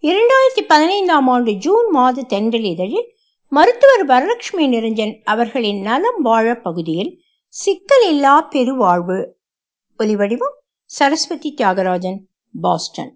இரண்டாயிரத்தி பதினைந்தாம் ஆண்டு ஜூன் மாத தென்றல் இதழில் மருத்துவர் வரலட்சுமி நிரஞ்சன் அவர்களின் நலம் வாழ பகுதியில் சிக்கல் இல்லா பெருவாழ்வு ஒலிவடிவம் சரஸ்வதி தியாகராஜன் பாஸ்டன்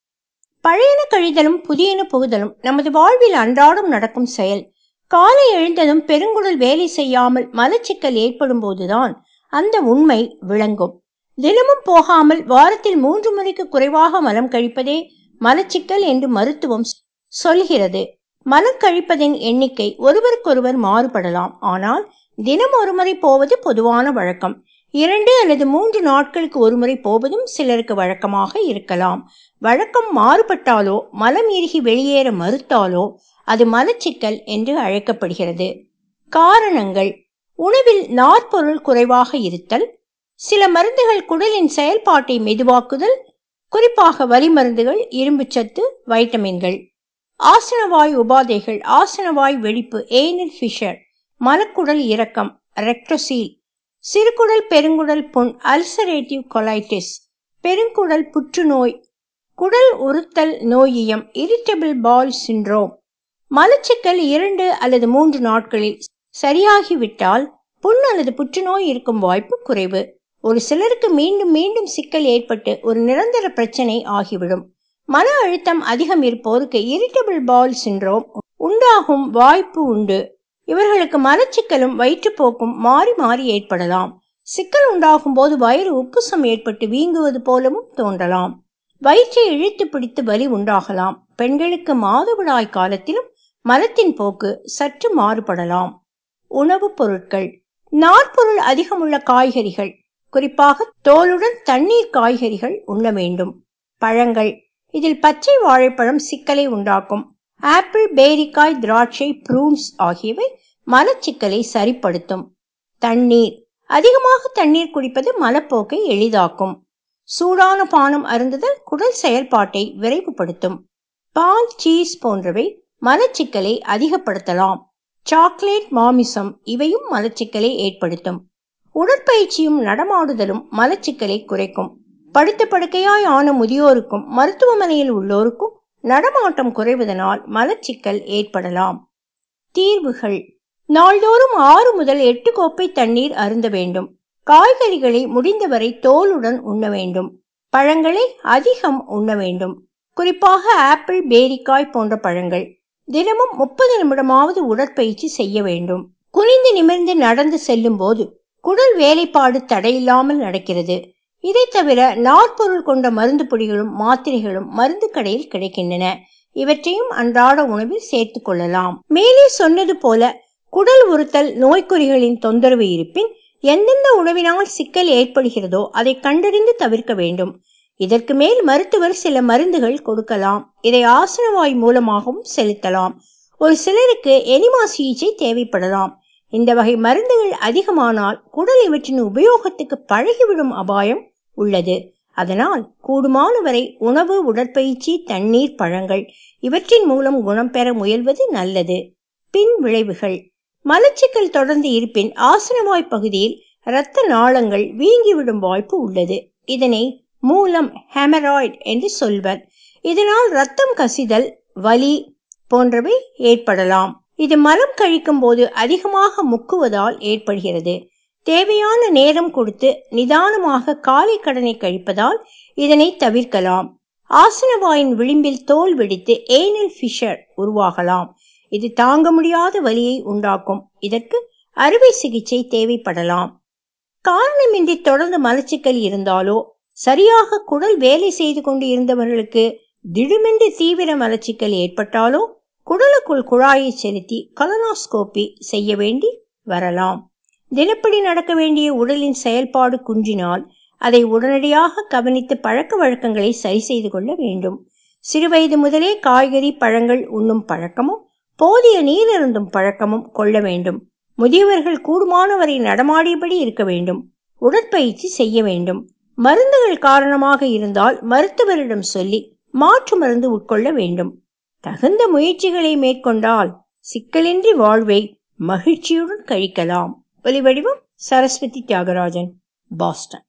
பழையன கழிதலும் புதியன புகுதலும் நமது வாழ்வில் அன்றாடம் நடக்கும் செயல் காலை எழுந்ததும் பெருங்குடல் வேலை செய்யாமல் மலச்சிக்கல் ஏற்படும் போதுதான் அந்த உண்மை விளங்கும் தினமும் போகாமல் வாரத்தில் மூன்று முறைக்கு குறைவாக மலம் கழிப்பதே மலச்சிக்கல் என்று மருத்துவம் சொல்கிறது மலம் கழிப்பதின் எண்ணிக்கை ஒருவருக்கொருவர் மாறுபடலாம் ஆனால் தினம் ஒருமுறை போவது பொதுவான வழக்கம் இரண்டு அல்லது மூன்று நாட்களுக்கு ஒருமுறை போவதும் சிலருக்கு வழக்கமாக இருக்கலாம் வழக்கம் மாறுபட்டாலோ மலம் இறுகி வெளியேற மறுத்தாலோ அது மலச்சிக்கல் என்று அழைக்கப்படுகிறது காரணங்கள் உணவில் நாற்பொருள் குறைவாக இருத்தல் சில மருந்துகள் குடலின் செயல்பாட்டை மெதுவாக்குதல் குறிப்பாக வலி மருந்துகள் இரும்புச்சத்து வைட்டமின்கள் ஆசனவாய் உபாதைகள் ஆசனவாய் வெடிப்பு ஏனல் ஃபிஷர் மலக்குடல் இறக்கம் ரெக்டோசீல் சிறுகுடல் பெருங்குடல் புண் அல்சரேட்டிவ் கொலைட்டிஸ் பெருங்குடல் புற்றுநோய் குடல் உறுத்தல் நோயியம் இரிட்டபிள் பால் சிண்ட்ரோம் மலச்சிக்கல் இரண்டு அல்லது மூன்று நாட்களில் சரியாகிவிட்டால் புண் அல்லது புற்றுநோய் இருக்கும் வாய்ப்பு குறைவு ஒரு சிலருக்கு மீண்டும் மீண்டும் சிக்கல் ஏற்பட்டு ஒரு நிரந்தர பிரச்சனை ஆகிவிடும் மன அழுத்தம் அதிகம் இருப்போருக்கு இரிட்டபிள் பால் சிண்ட்ரோம் உண்டாகும் வாய்ப்பு உண்டு இவர்களுக்கு மலச்சிக்கலும் வயிற்றுப்போக்கும் மாறி மாறி ஏற்படலாம் சிக்கல் உண்டாகும் போது வயிறு உப்புசம் ஏற்பட்டு வீங்குவது போலவும் தோன்றலாம் வயிற்றை இழுத்து பிடித்து வலி உண்டாகலாம் பெண்களுக்கு மாதவிடாய் காலத்திலும் மலத்தின் போக்கு சற்று மாறுபடலாம் உணவுப் பொருட்கள் நாற்பொருள் அதிகமுள்ள காய்கறிகள் குறிப்பாக தோலுடன் தண்ணீர் காய்கறிகள் உண்ண வேண்டும் பழங்கள் இதில் பச்சை வாழைப்பழம் சிக்கலை உண்டாக்கும் ஆப்பிள் பேரிக்காய் திராட்சை ப்ரூன்ஸ் ஆகியவை மலச்சிக்கலை சரிப்படுத்தும் தண்ணீர் அதிகமாக தண்ணீர் குடிப்பது மலப்போக்கை எளிதாக்கும் சூடான பானம் அருந்துதல் குடல் செயல்பாட்டை விரைவுபடுத்தும் பால் சீஸ் போன்றவை மலச்சிக்கலை அதிகப்படுத்தலாம் சாக்லேட் மாமிசம் இவையும் மலச்சிக்கலை ஏற்படுத்தும் உடற்பயிற்சியும் நடமாடுதலும் மலச்சிக்கலை குறைக்கும் படுத்த படுக்கையாய் ஆன முதியோருக்கும் மருத்துவமனையில் உள்ளோருக்கும் நடமாட்டம் குறைவதனால் மலச்சிக்கல் ஏற்படலாம் தீர்வுகள் நாள்தோறும் ஆறு முதல் எட்டு கோப்பை தண்ணீர் அருந்த வேண்டும் காய்கறிகளை முடிந்தவரை தோலுடன் உண்ண வேண்டும் பழங்களை அதிகம் உண்ண வேண்டும் குறிப்பாக ஆப்பிள் பேரிக்காய் போன்ற பழங்கள் தினமும் முப்பது நிமிடமாவது உடற்பயிற்சி செய்ய வேண்டும் குனிந்து நிமிர்ந்து நடந்து செல்லும் போது குடல் வேலைப்பாடு தடையில்லாமல் நடக்கிறது இதை தவிர நாற்பொருள் கொண்ட மருந்து பொடிகளும் மாத்திரைகளும் மருந்து கடையில் கிடைக்கின்றன இவற்றையும் அன்றாட உணவில் சேர்த்து கொள்ளலாம் மேலே சொன்னது போல குடல் உறுத்தல் நோய்க்குறிகளின் தொந்தரவு இருப்பின் எந்தெந்த உணவினால் சிக்கல் ஏற்படுகிறதோ அதை கண்டறிந்து தவிர்க்க வேண்டும் இதற்கு மேல் மருத்துவர் சில மருந்துகள் கொடுக்கலாம் இதை ஆசனவாய் மூலமாகவும் செலுத்தலாம் ஒரு சிலருக்கு எனிமா சிகிச்சை தேவைப்படலாம் இந்த வகை மருந்துகள் அதிகமானால் குடல் இவற்றின் உபயோகத்துக்கு பழகிவிடும் அபாயம் உள்ளது அதனால் கூடுமான வரை உணவு உடற்பயிற்சி தண்ணீர் பழங்கள் இவற்றின் மூலம் குணம் பெற முயல்வது நல்லது பின் விளைவுகள் மலச்சிக்கல் தொடர்ந்து இருப்பின் ஆசனவாய் பகுதியில் இரத்த நாளங்கள் வீங்கிவிடும் வாய்ப்பு உள்ளது இதனை மூலம் ஹெமராய்டு என்று சொல்வர் இதனால் ரத்தம் கசிதல் வலி போன்றவை ஏற்படலாம் இது மலம் கழிக்கும் போது அதிகமாக முக்குவதால் ஏற்படுகிறது தேவையான நேரம் கொடுத்து நிதானமாக காலை கடனை கழிப்பதால் இதனை தவிர்க்கலாம் ஆசனவாயின் விளிம்பில் தோல் வெடித்து ஏனல் ஃபிஷர் உருவாகலாம் இது தாங்க முடியாத வலியை உண்டாக்கும் இதற்கு அறுவை சிகிச்சை தேவைப்படலாம் காரணமின்றி தொடர்ந்து மலச்சிக்கல் இருந்தாலோ சரியாக குடல் வேலை செய்து கொண்டு இருந்தவர்களுக்கு திடுமென்று தீவிர மலச்சிக்கல் ஏற்பட்டாலோ குடலுக்குள் குழாயை செலுத்தி கலனாஸ்கோபி செய்ய வேண்டி வரலாம் தினப்படி நடக்க வேண்டிய உடலின் செயல்பாடு குன்றினால் அதை உடனடியாக கவனித்து பழக்க வழக்கங்களை சரி செய்து கொள்ள வேண்டும் சிறுவயது முதலே காய்கறி பழங்கள் உண்ணும் பழக்கமும் போதிய நீர் அருந்தும் பழக்கமும் கொள்ள வேண்டும் முதியவர்கள் கூடுமானவரை நடமாடியபடி இருக்க வேண்டும் உடற்பயிற்சி செய்ய வேண்டும் மருந்துகள் காரணமாக இருந்தால் மருத்துவரிடம் சொல்லி மாற்று மருந்து உட்கொள்ள வேண்டும் தகுந்த முயற்சிகளை மேற்கொண்டால் சிக்கலின்றி வாழ்வை மகிழ்ச்சியுடன் கழிக்கலாம் ஒலிவடிவம் சரஸ்வதி தியாகராஜன் பாஸ்டன்